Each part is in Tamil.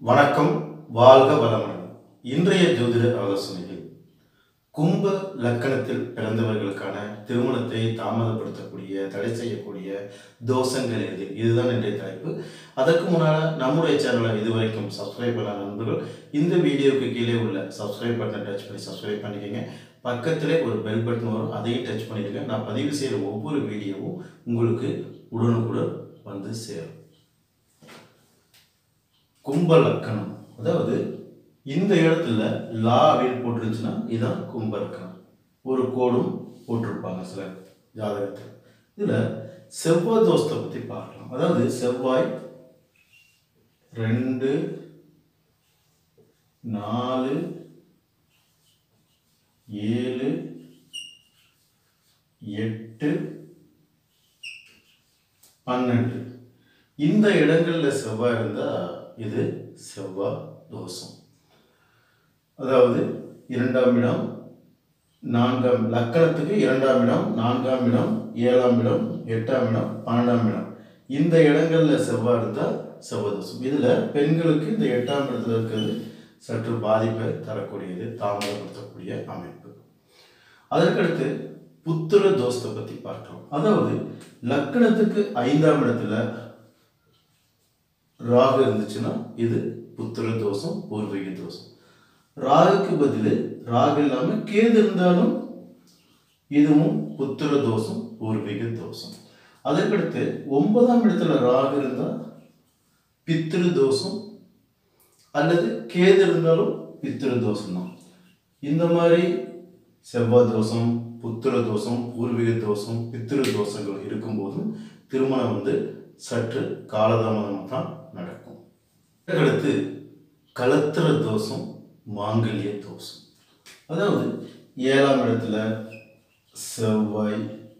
வணக்கம் வாழ்க வளமுடன் இன்றைய ஜோதிட ஆலோசனையில் கும்ப லக்கணத்தில் பிறந்தவர்களுக்கான திருமணத்தை தாமதப்படுத்தக்கூடிய தடை செய்யக்கூடிய தோஷங்கள் எது இதுதான் இன்றைய தலைப்பு அதற்கு முன்னால் நம்முடைய சேனலை இதுவரைக்கும் சப்ஸ்கிரைப் பண்ண நண்பர்கள் இந்த வீடியோவுக்கு கீழே உள்ள சப்ஸ்கிரைப் பட்டனை டச் பண்ணி சப்ஸ்கிரைப் பண்ணிக்கோங்க பக்கத்திலே ஒரு பெல் பட்டன் வரும் அதையும் டச் பண்ணிடுங்க நான் பதிவு செய்கிற ஒவ்வொரு வீடியோவும் உங்களுக்கு உடனுக்குடன் வந்து சேரும் கும்ப லக்கணம் அதாவது இந்த இடத்துல லா அப்படின்னு போட்டுருந்துச்சுன்னா இதுதான் கும்ப லக்கணம் ஒரு கோடும் போட்டிருப்பாங்க சில ஜாதகத்தில் இதில் செவ்வாய் தோஷத்தை பற்றி பார்க்கலாம் அதாவது செவ்வாய் ரெண்டு நாலு ஏழு எட்டு பன்னெண்டு இந்த இடங்கள்ல செவ்வாய் இருந்தால் இது செவ்வாய் தோஷம் அதாவது இரண்டாம் இடம் நான்காம் லக்கணத்துக்கு இரண்டாம் இடம் நான்காம் இடம் ஏழாம் இடம் எட்டாம் இடம் பன்னெண்டாம் இடம் இந்த இடங்கள்ல செவ்வாய் இருந்தால் செவ்வாய் தோஷம் இதில் பெண்களுக்கு இந்த எட்டாம் இடத்துல இருக்கிறது சற்று பாதிப்பை தரக்கூடியது தாமதப்படுத்தக்கூடிய அமைப்பு அதற்கடுத்து புத்திர தோஷத்தை பற்றி பார்க்கிறோம் அதாவது லக்கணத்துக்கு ஐந்தாம் இடத்துல ராகு இருந்துச்சுன்னா இது புத்திர தோஷம் பூர்வீக தோஷம் ராகுக்கு பதில் ராகு இல்லாமல் கேது இருந்தாலும் இதுவும் புத்திர தோஷம் பூர்வீக தோஷம் அதற்கடுத்து ஒன்பதாம் இடத்துல ராகு இருந்தால் பித்திரு தோஷம் அல்லது கேது இருந்தாலும் பித்திரு தோஷம் தான் இந்த மாதிரி செவ்வாய் தோஷம் புத்திர தோஷம் பூர்வீக தோஷம் பித்திரு தோஷங்கள் இருக்கும்போதும் திருமணம் வந்து சற்று காலதாமதமாக தான் நடக்கும் அடுத்து கலத்திர தோஷம் மாங்கல்ய தோஷம் அதாவது ஏழாம் இடத்துல செவ்வாய்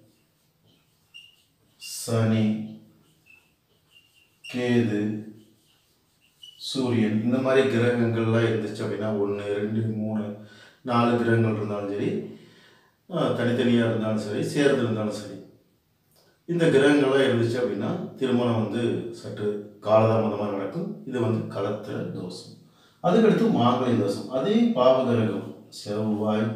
சனி கேது சூரியன் இந்த மாதிரி கிரகங்கள்லாம் இருந்துச்சு அப்படின்னா ஒன்று ரெண்டு மூணு நாலு கிரகங்கள் இருந்தாலும் சரி தனித்தனியாக இருந்தாலும் சரி சேர்ந்து இருந்தாலும் சரி இந்த கிரகங்கள்லாம் இருந்துச்சு அப்படின்னா திருமணம் வந்து சற்று காலதாமதமாக நடக்கும் இது வந்து கலத்திர தோஷம் அதுக்கடுத்து மாங்கல்ய தோஷம் அதே பாவ கிரகம் செவ்வாய்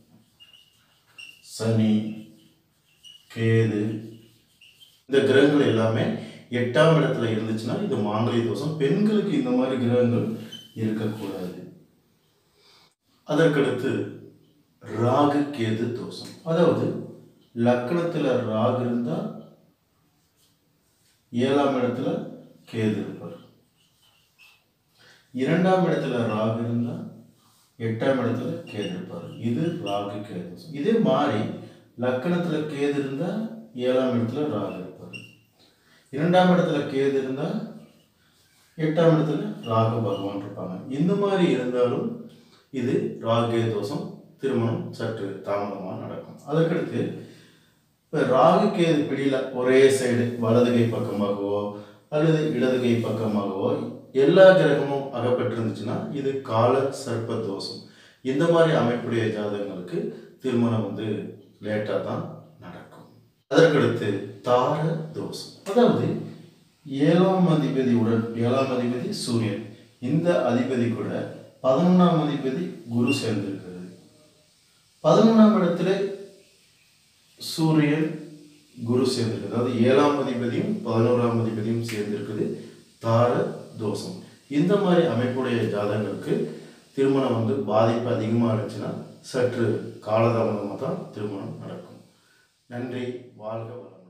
சனி கேது இந்த கிரகங்கள் எல்லாமே எட்டாம் இடத்துல இருந்துச்சுன்னா இது மாங்கல்ய தோஷம் பெண்களுக்கு இந்த மாதிரி கிரகங்கள் இருக்கக்கூடாது அதற்கடுத்து ராகு கேது தோஷம் அதாவது லக்கணத்தில் ராகு இருந்தால் ஏழாம் இடத்துல கேது இருப்பார் இரண்டாம் இடத்துல ராகு இருந்தால் எட்டாம் இடத்துல கேது இருப்பார் இது ராகு கேது தோஷம் இதே மாதிரி லக்கணத்தில் கேது இருந்தால் ஏழாம் இடத்துல ராகு இருப்பார் இரண்டாம் இடத்துல கேது இருந்தால் எட்டாம் இடத்துல ராகு பகவான் இருப்பாங்க இந்த மாதிரி இருந்தாலும் இது ராகு தோஷம் திருமணம் சற்று தாமதமாக நடக்கும் அதற்கடுத்து இப்போ ராகு கேது பிடியில் ஒரே சைடு வலது கை பக்கமாகவோ அல்லது இடது கை பக்கமாகவோ எல்லா கிரகமும் அகப்பட்டிருந்துச்சுன்னா இது கால சர்ப்ப தோஷம் இந்த மாதிரி அமைப்புடைய ஜாதகங்களுக்கு திருமணம் வந்து லேட்டாக தான் நடக்கும் அதற்கடுத்து தார தோஷம் அதாவது ஏழாம் அதிபதியுடன் ஏழாம் அதிபதி சூரியன் இந்த அதிபதி கூட பதினொன்றாம் அதிபதி குரு சேர்ந்திருக்கிறது பதினொன்றாம் இடத்துல சூரியன் குரு சேர்ந்திருக்கு அதாவது ஏழாம் அதிபதியும் பதினோராம் அதிபதியும் சேர்ந்திருக்குது தார தோஷம் இந்த மாதிரி அமைப்புடைய ஜாதகங்களுக்கு திருமணம் வந்து பாதிப்பு அதிகமாக இருந்துச்சுன்னா சற்று காலதாமதமாக தான் திருமணம் நடக்கும் நன்றி வாழ்க வளம்